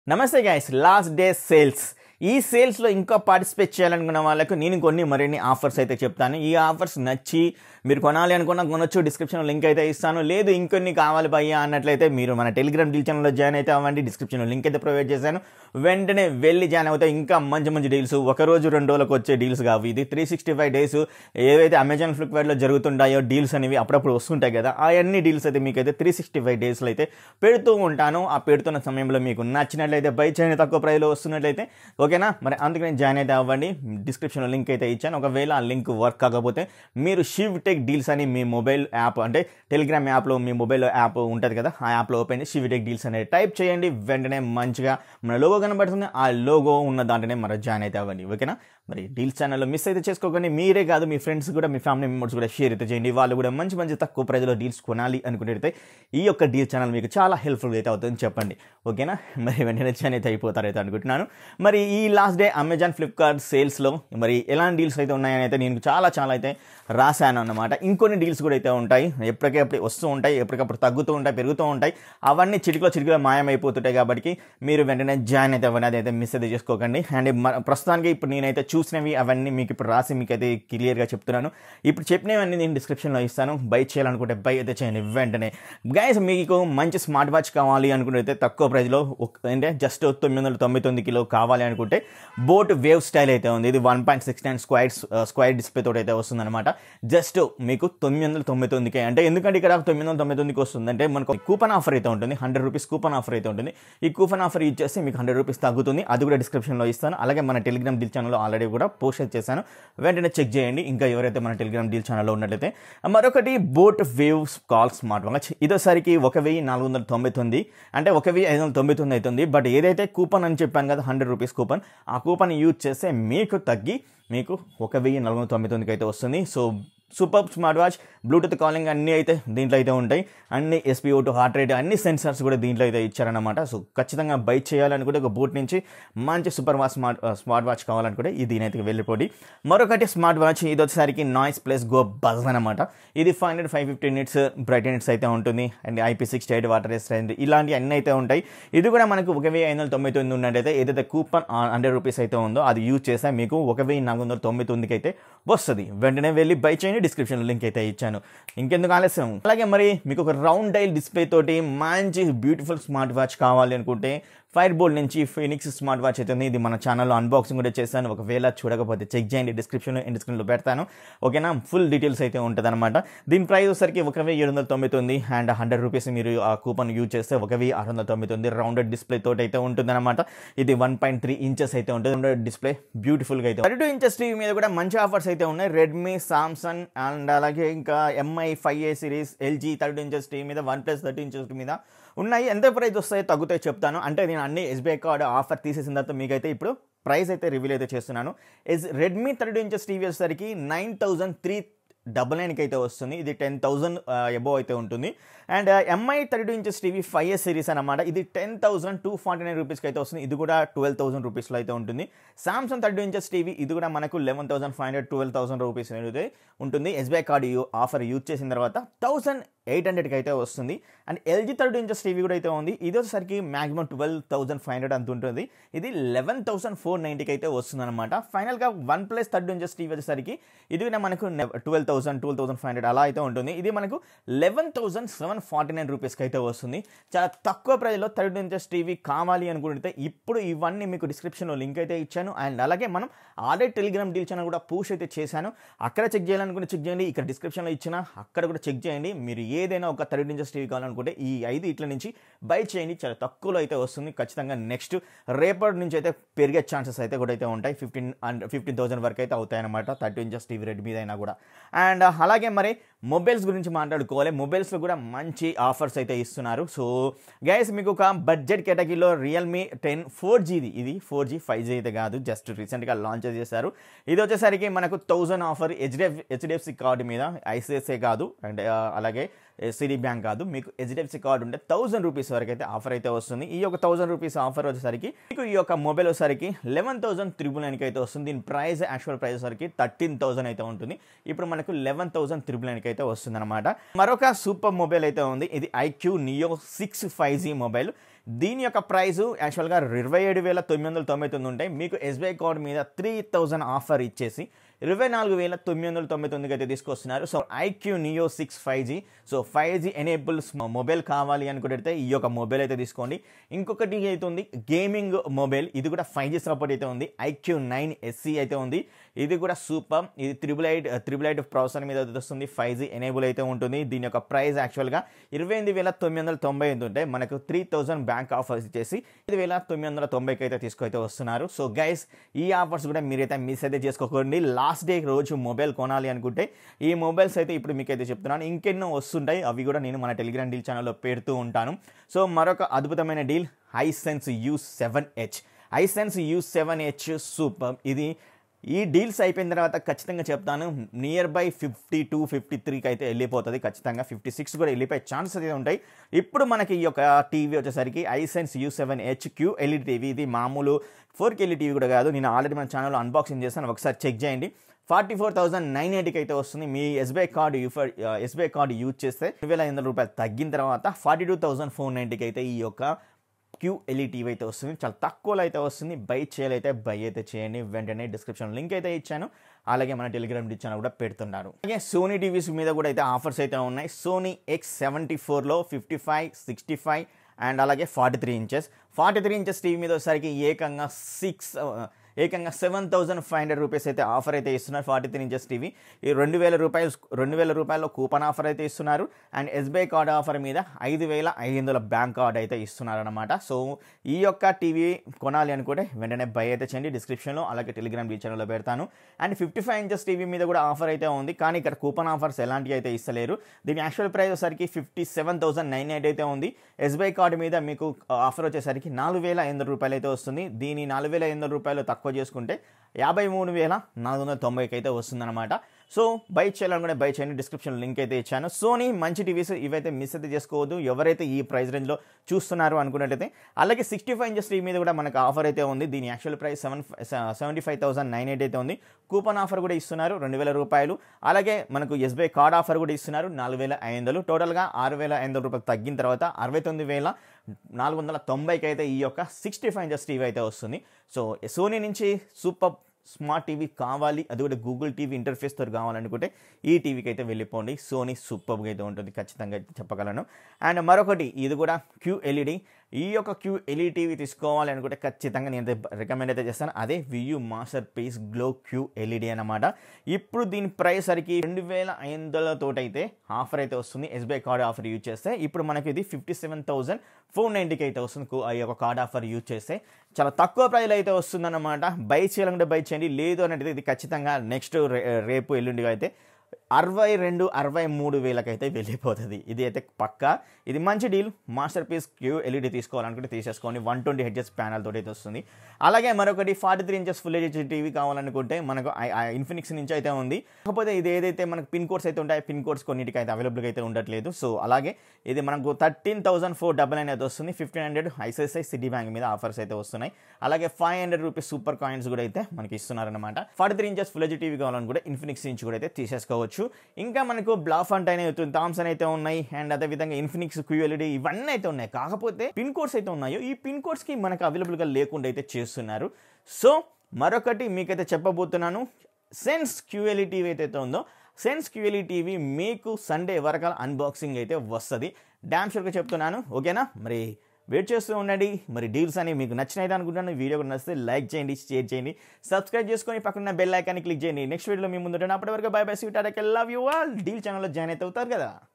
నమస్తే guys last day sales ఈ సేల్స్లో ఇంకా పార్టిసిపేట్ చేయాలనుకున్న వాళ్ళకు నేను కొన్ని మరిన్ని ఆఫర్స్ అయితే చెప్తాను ఈ ఆఫర్స్ నచ్చి మీరు కొనాలి అనుకున్న కొనొచ్చు డిస్క్రిప్షన్లో లింక్ అయితే ఇస్తాను లేదు ఇంకొన్ని కావాలి భయ్యా అన్నట్లయితే మీరు మన టెలిగ్రామ్ డీల్ ఛానల్లో జాయిన్ అయితే అవ్వండి డిస్క్రిప్షన్లో లింక్ అయితే ప్రొవైడ్ చేశాను వెంటనే వెళ్ళి జాయిన్ అవుతే ఇంకా మంచి మంచి డీల్స్ ఒక రోజు రెండు రోజులకు వచ్చే డీల్స్ కావు ఇది త్రీ సిక్స్టీ ఫైవ్ డేస్ ఏవైతే అమెజాన్ ఫ్లిప్కార్ట్లో జరుగుతుంటాయో డీల్స్ అనేవి అప్పుడప్పుడు వస్తుంటాయి కదా ఆ అన్ని డీల్స్ అయితే మీకు అయితే త్రీ సిక్స్టీ ఫైవ్ డేస్లో అయితే పెడుతూ ఉంటాను ఆ పెడుతున్న సమయంలో మీకు నచ్చినట్లయితే బై చేయని తక్కువ ప్రైస్లో వస్తున్నట్లయితే ఓకేనా మరి అందుకని జాయిన్ అయితే అవ్వండి డిస్క్రిప్షన్లో లింక్ అయితే ఇచ్చాను ఒకవేళ ఆ లింక్ వర్క్ కాకపోతే మీరు షివ్ టెక్ డీల్స్ అని మీ మొబైల్ యాప్ అంటే టెలిగ్రామ్ యాప్లో మీ మొబైల్ యాప్ ఉంటుంది కదా ఆ యాప్లో ఓపెన్ చేసి షివ్ టెక్ డీల్స్ అనేది టైప్ చేయండి వెంటనే మంచిగా మన లోగో కనబడుతుంది ఆ లోగో ఉన్న దాంట్లోనే మరి జాయిన్ అయితే అవ్వండి ఓకేనా మరి డీల్స్ ఛానల్లో మిస్ అయితే చేసుకోకండి మీరే కాదు మీ ఫ్రెండ్స్ కూడా మీ ఫ్యామిలీ మెంబర్స్ కూడా షేర్ అయితే చేయండి వాళ్ళు కూడా మంచి మంచి తక్కువ ప్రైజ్లో డీల్స్ కొనాలి అనుకుంటే ఈ యొక్క డీల్ ఛానల్ మీకు చాలా హెల్ప్ఫుల్ అయితే అవుతుందని చెప్పండి ఓకేనా మరి వెంటనే జాయిన్ అయితే అయిపోతారైతే అనుకుంటున్నాను మరి ఈ లాస్ట్ డే అమెజాన్ ఫ్లిప్కార్ట్ సేల్స్లో మరి ఎలాంటి డీల్స్ అయితే ఉన్నాయని అయితే నేను చాలా చాలా అయితే రాశాను అన్నమాట ఇంకొన్ని డీల్స్ కూడా అయితే ఉంటాయి ఎప్పటికప్పుడు వస్తూ ఉంటాయి ఎప్పటికప్పుడు తగ్గుతూ ఉంటాయి పెరుగుతూ ఉంటాయి అవన్నీ చిటికలో చిటికలో మాయమైపోతుంటాయి కాబట్టి మీరు వెంటనే జాయిన్ అయితే అవ్వని అదైతే మిస్ అయితే చేసుకోకండి అండ్ మ- ప్రస్తుతానికి ఇప్పుడు నేనైతే చూసినవి అవన్నీ మీకు ఇప్పుడు రాసి మీకు అయితే క్లియర్గా చెప్తున్నాను ఇప్పుడు చెప్పినవన్నీ నేను డిస్క్రిప్షన్లో ఇస్తాను బై చేయాలనుకుంటే బై అయితే చేయండి వెంటనే గైస్ మీకు మంచి స్మార్ట్ వాచ్ కావాలి అనుకుంటే తక్కువ ప్రైస్లో అంటే జస్ట్ తొమ్మిది వందల తొంభై తొమ్మిది కిలో కావాలి అనుకుంటే బోట్ వేవ్ స్టైల్ అయితే ఉంది ఇది one point six nine square square display తోటి అయితే వస్తుంది అనమాట జస్ట్ మీకు తొమ్మిది వందల తొంభై తొమ్మిదికి అంటే ఎందుకంటే ఇక్కడ తొమ్మిది వందల తొంభై తొమ్మిదికి వస్తుంది అంటే మనకు కూపన్ ఆఫర్ అయితే ఉంటుంది హండ్రెడ్ రూపీస్ కూపన్ ఆఫర్ అయితే ఉంటుంది ఈ కూపన్ ఆఫర్ యూజ్ చేస్తే మీకు హండ్రెడ్ రూపీస్ తగ్గుతుంది అది కూడా డిస్క్రిప్షన్లో ఇస్తాను అలాగే మన టెలిగ్రామ్ డీల్ ఛానల్లో ఆల్రెడీ కూడా పోస్ట్ అయితే చేశాను వెంటనే చెక్ చేయండి ఇంకా ఎవరైతే మన టెలిగ్రామ్ డీల్ ఛానల్లో ఉన్నట్లయితే మరొకటి boAt waves call smart watch ఇదోసారికి ఒక వెయ్యి నాలుగు వందల తొంభై తొమ్మిది అంటే ఒక వెయ్యి ఐదు వందల తొంభై తొమ్మిది అవుతుంది బట్ ఏదైతే కూపన్ అని చెప్పాను కదా హండ్రెడ్ రూపీస్ కూపన్ ఆ కూపన్ యూజ్ చేస్తే మీకు తగ్గి మీకు ఒక వెయ్యి నాలుగు వందల తొంభై తొమ్మిదికి అయితే వస్తుంది so super smart watch Bluetooth calling అన్నీ అయితే దీంట్లో అయితే ఉంటాయి అన్ని ఎస్పీఓ టు హార్ట్ రేట్ అన్ని సెన్సార్స్ కూడా దీంట్లో అయితే ఇచ్చారన్నమాట సో ఖచ్చితంగా బై చేయాలనుకుంటే ఒక బూట్ నుంచి మంచి super watch smart smart watch కావాలనుకుంటే ఇది దీనైతే వెళ్ళిపోయి మరొకటి స్మార్ట్ వాచ్ ఇది వచ్చేసరికి నాయిస్ ప్లస్ గో బజ్ అనమాట ఇది five hundred five fifty nits brightness అయితే ఉంటుంది and IP six eight water resistant ఇలాంటి అన్ని అయితే ఉంటాయి ఇది కూడా మనకు ఒక వెయ్యి ఐదు వందల తొంభై తొమ్మిది ఉన్నట్టయితే ఏదైతే కూపన్ హండ్రెడ్ రూపీస్ అయితే ఉందో అది యూజ్ చేస్తే మీకు ఒక వెయ్యి నాలుగు వందల తొంభై తొమ్మిదికి అయితే వస్తుంది వెంటనే వెళ్ళి బై చేయండి డిస్క్రిప్షన్ లింక్ అయితే ఇచ్చాను ఇంకెందుకు ఆలస్యం అలాగే మరి మీకు ఒక రౌండ్ డైల్ డిస్ప్లే తోటి మంచి బ్యూటిఫుల్ స్మార్ట్ వాచ్ కావాలి అనుకుంటే ఫైర్ బోల్డ్ నుంచి ఫినిక్స్ స్మార్ట్ వాచ్ అయితే ఉంది ఇది మన ఛానల్లో అన్బాక్సింగ్ కూడా చేశాను ఒకవేళ చూడకపోతే చెక్ చేయండి డిస్క్రిప్షన్లో ఎండ్ స్క్రీన్లో పెడతాను ఓకేనా ఫుల్ డీటెయిల్స్ అయితే ఉంటుంది అనమాట దీని ప్రైస్ వచ్చేసరికి ఒక వెయ్యి ఏడు వందల తొంభై తొమ్మిది అండ్ హండ్రెడ్ రూపీస్ మీరు ఆ కూపన్ యూజ్ చేస్తే ఒక వెయ్యి ఆరు వందల తొంభై తొమ్మిది రౌండెడ్ డిస్ప్లే తోటి అయితే ఉంటుంది అనమాట ఇది వన్ పాయింట్ త్రీ ఇంచెస్ అయితే ఉంటుంది రౌండెడ్ డిస్ప్లే బ్యూటిఫుల్గా అయితే థర్టీ టూ ఇంచెస్ టీవీ మీద కూడా మంచి ఆఫర్స్ అయితే ఉన్నాయి రెడ్మీ సామ్సంగ్ అండ్ అలాగే ఇంకా MI five A series LG thirty inches TV మీద వన్ ప్లస్ థర్టీ ఇంచెస్ మీద ఉన్నాయి ఎంత ప్రైస్ వస్తాయో తగ్గుతాయి చెప్తాను అంటే నేను అన్ని ఎస్బీఐ కార్డ్ ఆఫర్ తీసేసిన తర్వాత మీకైతే ఇప్పుడు ప్రైస్ అయితే రివీల్ అయితే చేస్తున్నాను yes Redmi thirty inches TV వచ్చేసరికి నైన్ థౌజండ్ త్రీ డబల్ నైన్కి అయితే వస్తుంది ఇది టెన్ థౌజండ్ ఎబో అయితే ఉంటుంది and MI thirty two inches TV five years series అనమాట ఇది ten thousand two forty nine రూపీస్కి అయితే వస్తుంది ఇది కూడా ట్వెల్వ్ థౌసండ్ రూపీస్లో అయితే ఉంటుంది Samsung thirty two inches TV ఇది కూడా మనకు eleven thousand five hundred twelve thousand rupees అనేది ఉంటుంది ఎస్బీఐ కార్డు ఆఫర్ యూజ్ చేసిన తర్వాత థౌసండ్ ఎయిట్ హండ్రెడ్కి అయితే వస్తుంది and LG thirty inches TV కూడా అయితే ఉంది ఇది వచ్చేసరికి maximum twelve thousand five hundred అంత ఉంటుంది ఇది లెవెన్ థౌసండ్ ఫోర్ నైంటీకి అయితే వస్తుంది అనమాట ఫైనల్గా one plus thirty inches TV వచ్చేసరికి ఇది కూడా మనకు twelve thousand twelve thousand five hundred అలా అయితే ఉంటుంది ఇది మనకు eleven thousand seven forty nine రూపీస్కి అయితే వస్తుంది చాలా తక్కువ ప్రైస్లో థర్టీ ఇంచెస్ టీవీ కావాలి అనుకుంటే ఇప్పుడు ఇవన్నీ మీకు డిస్క్రిప్షన్లో లింక్ అయితే ఇచ్చాను అండ్ అలాగే మనం ఆల్రెడీ టెలిగ్రామ్ డీల్ ఛానల్ కూడా పూష్ అయితే చేశాను అక్కడ చెక్ చేయాలనుకుంటే చెక్ చేయండి ఇక్కడ డిస్క్రిప్షన్లో ఇచ్చిన అక్కడ కూడా చెక్ చేయండి మీరు ఏదైనా ఒక థర్టీ ఇంచెస్ టీవీ కావాలనుకుంటే ఈ ఐదు ఇట్ల నుంచి బై చేయండి చాలా తక్కువలో అయితే వస్తుంది ఖచ్చితంగా నెక్స్ట్ రేపటి నుంచి అయితే పెరిగే ఛాన్సెస్ అయితే కూడా అయితే ఉంటాయి ఫిఫ్టీన్ అండ్ ఫిఫ్టీన్ థౌసండ్ వరకు అయితే అవుతాయి అనమాట థర్టీ ఇంచెస్ టీవీ రెడ్ మీద అయినా కూడా అండ్ అలాగే మరి మొబైల్స్ గురించి మాట్లాడుకోవాలి మొబైల్స్లో కూడా మంచి ఆఫర్స్ అయితే ఇస్తున్నారు సో గైస్ మీకు ఒక బడ్జెట్ కేటగిరీలో రియల్మీ టెన్ ఫోర్ జీది ఇది ఫోర్ జీ ఫైవ్ జీ అయితే కాదు జస్ట్ రీసెంట్గా లాంచ్ చేశారు ఇది వచ్చేసరికి మనకు thousand offer HDF HDFC card మీద ఐసిఐసిఐ కాదు అండ్ అలాగే సిటీ బ్యాంక్ కాదు మీకు హెచ్డిఎఫ్సి కార్డు ఉంటే థౌసండ్ రూపీస్ వరకు అయితే ఆఫర్ అయితే వస్తుంది ఈ యొక్క థౌసండ్ రూపీస్ ఆఫర్ వచ్చేసరికి మీకు ఈ యొక్క మొబైల్ వచ్చేసరికి లెవెన్ థౌసండ్ త్రిబుల్ నైన్కి అయితే వస్తుంది దీని ప్రైస్ యాక్చువల్ ప్రైస్ వచ్చేసరికి థర్టీన్ థౌసండ్ అయితే ఉంటుంది ఇప్పుడు మనకు లెవెన్ థౌసండ్ త్రిబుల్ నైన్కి అయితే వస్తుంది అనమాట మరొక సూపర్ మొబైల్ అయితే ఉంది ఇది iQOO neo six five G mobile దీని యొక్క ప్రైస్ యాక్చువల్గా ఇరవై ఏడు వేల తొమ్మిది వందల తొంభై తొమ్మిది ఉంటాయి మీకు ఎస్బీఐ కార్డ్ మీద త్రీ థౌజండ్ ఆఫర్ ఇచ్చేసి ఇరవై నాలుగు వేల తొమ్మిది వందల తొంభై తొమ్మిదికి అయితే తీసుకొస్తున్నారు so iQOO neo six five G so five G enables mobile కావాలి అనుకుంటే ఈ యొక్క మొబైల్ అయితే తీసుకోండి ఇంకొకటి అయితే ఉంది గేమింగ్ మొబైల్ ఇది కూడా ఫైవ్ జీ సపోర్ట్ అయితే ఉంది ఐక్యూ నైన్ ఎస్సీ అయితే ఉంది ఇది కూడా సూపర్ ఇది triple eight triple eight processor మీద వస్తుంది ఫైవ్ జీ ఎనేబుల్ అయితే ఉంటుంది దీని యొక్క ప్రైస్ యాక్చువల్గా ఇరవై ఎనిమిది వేల తొమ్మిది వందల తొంభై ఎనిమిది ఉంటే మనకు త్రీ థౌసండ్ బ్యాంక్ ఆఫర్స్ ఇచ్చేసి ఐదు వేల తొమ్మిది వందల తొంభైకి అయితే తీసుకైతే వస్తున్నారు సో గైస్ ఈ ఆఫర్స్ కూడా మీరైతే మిస్ అయితే చేసుకోకండి లాస్ట్ డే రోజు మొబైల్ కొనాలి అనుకుంటే ఈ మొబైల్స్ అయితే ఇప్పుడు మీకైతే చెప్తున్నాను ఇంకెన్నో వస్తుంటాయి అవి కూడా నేను మన టెలిగ్రామ్ డీల్ ఛానల్లో పెడుతూ ఉంటాను సో మరొక అద్భుతమైన deal Hisense U seven H Hisense U seven H super ఇది ఈ డీల్స్ అయిపోయిన తర్వాత ఖచ్చితంగా చెప్తాను nearby fifty two fifty త్రీకి అయితే వెళ్ళిపోతుంది ఖచ్చితంగా ఫిఫ్టీ సిక్స్ కూడా వెళ్ళిపోయే ఛాన్సెస్ అయితే ఉంటాయి ఇప్పుడు మనకి ఈ యొక్క టీవీ వచ్చేసరికి Hisense U seven H Q LED TV ఇది మామూలు ఫోర్ కే టీవీ కూడా కాదు నేను ఆల్రెడీ మన ఛానల్లో అన్బాక్సింగ్ చేస్తాను ఒకసారి చెక్ చేయండి ఫార్టీ ఫోర్ థౌసండ్ నైన్ ఎయిటీకి అయితే వస్తుంది మీ ఎస్బీఐ కార్డు యూఫర్ ఎస్బీఐ కార్డు యూజ్ చేస్తే రెండు వేల ఐదు వందల రూపాయలు తగ్గిన తర్వాత ఫార్టీ టూ థౌసండ్ ఫోర్ నైంటీకి అయితే ఈ యొక్క క్యూ ఎల్ఈ టీవీ అయితే వస్తుంది చాలా తక్కువలో అయితే వస్తుంది బై చేయాలైతే బై అయితే చేయండి వెంటనే డిస్క్రిప్షన్ లింక్ అయితే ఇచ్చాను అలాగే మన టెలిగ్రామ్ ఛానల్ కూడా పెడుతున్నారు అలాగే సోనీ టీవీస్ మీద కూడా అయితే ఆఫర్స్ అయితే ఉన్నాయి సోనీ ఎక్స్ సెవెంటీ ఫోర్లో fifty five sixty five and అలాగే forty three inches forty three inches TV మీద వచ్చేసరికి ఏకంగా సిక్స్ ఏకంగా seven thousand five hundred rupees అయితే ఆఫర్ అయితే ఇస్తున్నారు ఫార్టీ త్రీ ఇంచెస్ టీవీ ఈ రెండు వేల రూపాయలు రెండు వేల రూపాయల కూపన్ ఆఫర్ అయితే ఇస్తున్నారు అండ్ ఎస్బీఐ కార్డ్ ఆఫర్ మీద ఐదు వేల ఐదు వందల బ్యాంక్ కార్డ్ అయితే ఇస్తున్నారు అనమాట సో ఈ యొక్క టీవీ కొనాలి అనుకుంటే వెంటనే బై అయితే చేయండి డిస్క్రిప్షన్లో అలాగే టెలిగ్రామ్ డీ ఛానల్లో పెడతాను and fifty five inches TV మీద కూడా ఆఫర్ అయితే ఉంది కానీ ఇక్కడ కూపన్ ఆఫర్స్ ఎలాంటివి అయితే ఇస్తలేరు దీని యాక్చువల్ ప్రైస్ వచ్చేసరికి fifty seven thousand nine eight అయితే ఉంది ఎస్బీఐ కార్డు మీద మీకు ఆఫర్ వచ్చేసరికి నాలుగు వేల ఐదు వందల రూపాయలు అయితే వస్తుంది దీని నాలుగు వేల ఐదు వందల రూపాయలు తక్కువ చేసుకుంటే యాభై మూడు వేల నాలుగు వందల తొంభైకి అయితే వస్తుందన్నమాట సో బై చేయాలనుకునే బై చేయండి డిస్క్రిప్షన్ లింక్ అయితే ఇచ్చాను సోనీ మంచి టీవీస్ ఇవైతే మిస్ అయితే చేసుకోవద్దు ఎవరైతే ఈ ప్రైస్ రేంజ్లో చూస్తున్నారు అనుకున్నట్టయితే అలాగే సిక్స్టీ ఫైవ్ ఇంచెస్ టీవీ మీద కూడా మనకు ఆఫర్ అయితే ఉంది దీని actual price seven seventy five thousand nine eight అయితే ఉంది కూపన్ ఆఫర్ కూడా ఇస్తున్నారు రెండు వేల రూపాయలు అలాగే మనకు ఎస్బీఐ కార్డ్ ఆఫర్ కూడా ఇస్తున్నారు నాలుగు వేల ఐదు వందలు టోటల్గా ఆరు వేల ఐదు వందల రూపాయలు తగ్గిన తర్వాత అరవై తొమ్మిది వేల నాలుగు వందల తొంభైకి అయితే ఈ యొక్క సిక్స్టీ ఫైవ్ ఇంచెస్ టీవీ అయితే వస్తుంది సో సోనీ నుంచి సూపర్ స్మార్ట్ టీవీ కావాలి అది కూడా గూగుల్ టీవీ ఇంటర్ఫేస్తో కావాలనుకుంటే ఈ టీవీకి అయితే వెళ్ళిపోండి సోనీ సూపర్గా అయితే ఉంటుంది ఖచ్చితంగా అయితే చెప్పగలను అండ్ మరొకటి ఇది కూడా క్యూ ఎల్ఈడి ఈ యొక్క క్యూ ఎల్ఈడి టీవీ తీసుకోవాలి అనుకుంటే ఖచ్చితంగా నేను రికమెండ్ అయితే చేస్తాను అదే Vu masterpiece glow Q LED అనమాట ఇప్పుడు దీని ప్రైస్ సరికి రెండు వేల ఐదు వందలతోటైతే ఆఫర్ అయితే వస్తుంది ఎస్బీఐ కార్డ్ ఆఫర్ యూజ్ చేస్తే ఇప్పుడు మనకి ఇది ఫిఫ్టీ సెవెన్ థౌసండ్ ఫోర్ నైంటీకి అయితే వస్తుంది ఆ యొక్క కార్డ్ ఆఫర్ యూజ్ చేస్తే చాలా తక్కువ ప్రైస్లో అయితే వస్తుందన్నమాట బై చేయాలంటే బై చేయండి లేదు అనేది ఇది ఖచ్చితంగా నెక్స్ట్ రేపు ఎల్లుండి అయితే అరవై రెండు అరవై మూడు వేలకైతే వెళ్ళిపోతుంది ఇది అయితే పక్కా ఇది మంచి deal masterpiece Q LED తీసుకోవాలనుకుంటే తీసేసుకోండి వన్ ట్వంటీ హెచ్ఎస్ ప్యానల్ తోటి అయితే వస్తుంది అలాగే మరొకటి forty three inches full H TV కావాలనుకుంటే మనకు ఇన్ఫినిక్స్ నుంచి అయితే ఉంది కాకపోతే ఇది ఏదైతే మనకు పిన్ కోడ్స్ అయితే ఉంటాయో పిన్ కోడ్స్ కొన్నిటికి అయితే అవైలబుల్గా అయితే ఉండట్లేదు సో అలాగే ఇది మనకు thirteen thousand four double nine అయితే వస్తుంది fifteen hundred ICICI city bank మీద ఆఫర్స్ అయితే వస్తున్నాయి అలాగే five hundred rupees super coins కూడా అయితే మనకి ఇస్తున్నారనమాట forty three inches full H TV కావాలనుకుంటే ఇన్ఫినిక్స్ నుంచి కూడా అయితే తీసేసుకోవచ్చు ఇంకా మనకు బ్లాఫంట్ అయిన థామ్సన్ అయితే ఉన్నాయి అండ్ అదే విధంగా ఇన్ఫినిక్స్ క్యూఎల్ఈడి ఇవన్నీ అయితే ఉన్నాయి కాకపోతే పిన్ కోడ్స్ అయితే ఉన్నాయో ఈ పిన్ కోడ్స్ కి మనకు అవైలబుల్ గా లేకుండా అయితే చేస్తున్నారు సో మరొకటి మీకైతే చెప్పబోతున్నాను సెన్స్ క్యూఎల్ఈ టీవీ అయితే ఉందో సెన్స్ క్యూఎల్ఈ టీవీ మీకు సండే వరకాల అన్బాక్సింగ్ అయితే వస్తుంది డ్యామ్ షూర్గా చెప్తున్నాను ఓకేనా మరి వెయిట్ చేస్తూ ఉండండి మరి డీల్స్ అని మీకు నచ్చినైతే అనుకుంటున్నాను వీడియో కూడా నచ్చితే లైక్ చేయండి షేర్ చేయండి సబ్స్క్రైబ్ చేసుకొని పక్కన బెల్ ఐకాన్ని క్లిక్ చేయండి నెక్స్ట్ వీడియోలో మీ ముందు అప్పటి వరకు బై బై సీట్ లవ్ యూ ఆల్ డీల్ ఛానల్లో జాయిన్ అయితే అవుతారు కదా